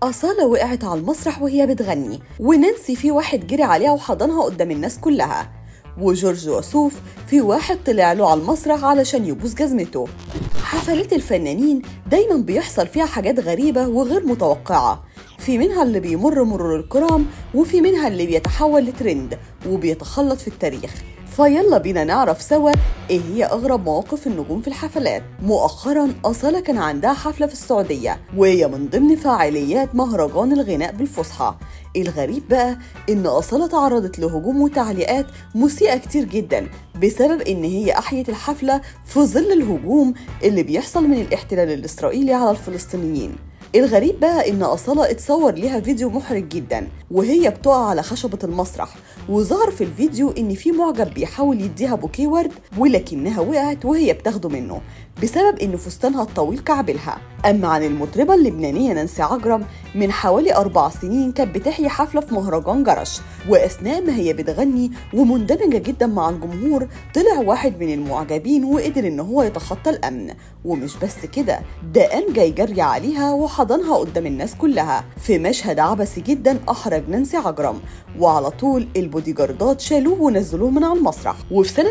أصالة وقعت على المسرح وهي بتغني ونانسي في واحد جري عليها وحضنها قدام الناس كلها وجورج وسوف في واحد طلع له على المسرح علشان يبوس جزمته حفلات الفنانين دايما بيحصل فيها حاجات غريبة وغير متوقعة في منها اللي بيمر مرور الكرام وفي منها اللي بيتحول لترند وبيتخلط في التاريخ فيلا بينا نعرف سوا ايه هي اغرب مواقف النجوم في الحفلات مؤخرا اصاله كان عندها حفله في السعوديه وهي من ضمن فعاليات مهرجان الغناء بالفصحى الغريب بقى ان اصاله تعرضت لهجوم وتعليقات مسيئه كتير جدا بسبب ان هي احيت الحفله في ظل الهجوم اللي بيحصل من الاحتلال الاسرائيلي على الفلسطينيين الغريب بقى ان اصاله اتصور ليها فيديو محرج جدا وهي بتقع على خشبه المسرح وظهر في الفيديو ان في معجب بيحاول يديها بوكيه ورد ولكنها وقعت وهي بتاخده منه بسبب ان فستانها الطويل كعبلها اما عن المطربه اللبنانيه نانسي عجرم من حوالي اربع سنين كانت بتحيي حفله في مهرجان جرش واثناء ما هي بتغني ومندمجه جدا مع الجمهور طلع واحد من المعجبين وقدر ان هو يتخطى الامن ومش بس كده ده قام جاي جري عليها وحضنها قدام الناس كلها في مشهد عبثي جدا احرج نانسي عجرم وعلى طول البودي جاردات شالوه ونزلوه من على المسرح وفي سنه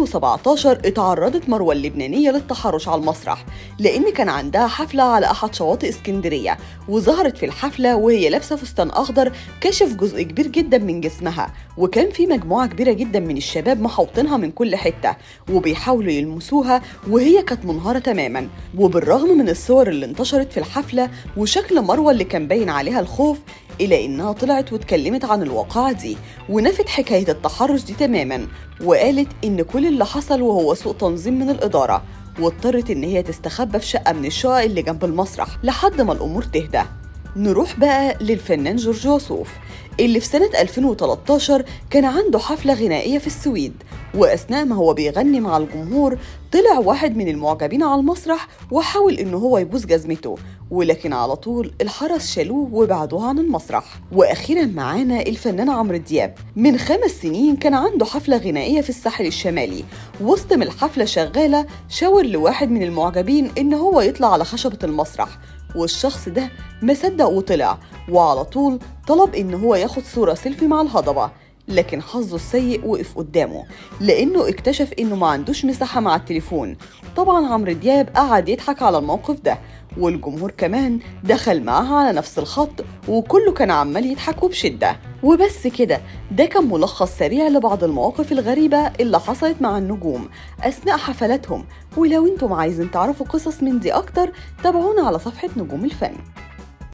2017 اتعرضت مروه اللبنانيه للتحرش على المسرح لان كان عندها حفله على احد شواطئ اسكندريه وظهرت في الحفله وهي لابسه فستان اخضر كشف جزء كبير جدا من جسمها وكان في مجموعه كبيره جدا من الشباب محوطينها من كل حته وبيحاولوا يلمسوها وهي كانت منهاره تماما وبالرغم من الصور اللي انتشرت في الحفله وشكل مروه اللي كان باين عليها الخوف إلى إنها طلعت واتكلمت عن الواقعة دي ونفت حكاية التحرش دي تماما وقالت إن كل اللي حصل وهو سوء تنظيم من الإدارة واضطرت إن هي تستخبى في شقة من الشقق اللي جنب المسرح لحد ما الأمور تهدى نروح بقى للفنان جورج وسوف اللي في سنة 2013 كان عنده حفلة غنائية في السويد وأثناء ما هو بيغني مع الجمهور طلع واحد من المعجبين على المسرح وحاول إن هو يبوس جزمته ولكن على طول الحرس شالوه وبعدوه عن المسرح وأخيرا معانا الفنان عمرو دياب من خمس سنين كان عنده حفلة غنائية في الساحل الشمالي وسط ما الحفلة شغالة شاور لواحد من المعجبين إن هو يطلع على خشبة المسرح والشخص ده ما صدق وطلع وعلى طول طلب ان هو ياخد صوره سيلفي مع الهضبه لكن حظه السيء وقف قدامه لانه اكتشف انه ما عندوش مساحه مع التليفون طبعا عمرو دياب قعد يضحك على الموقف ده والجمهور كمان دخل معاها على نفس الخط وكله كان عمال يضحك وبشدة وبس كده ده كان ملخص سريع لبعض المواقف الغريبة اللي حصلت مع النجوم أثناء حفلاتهم ولو انتم عايزين تعرفوا قصص من دي أكتر تابعونا على صفحة نجوم الفن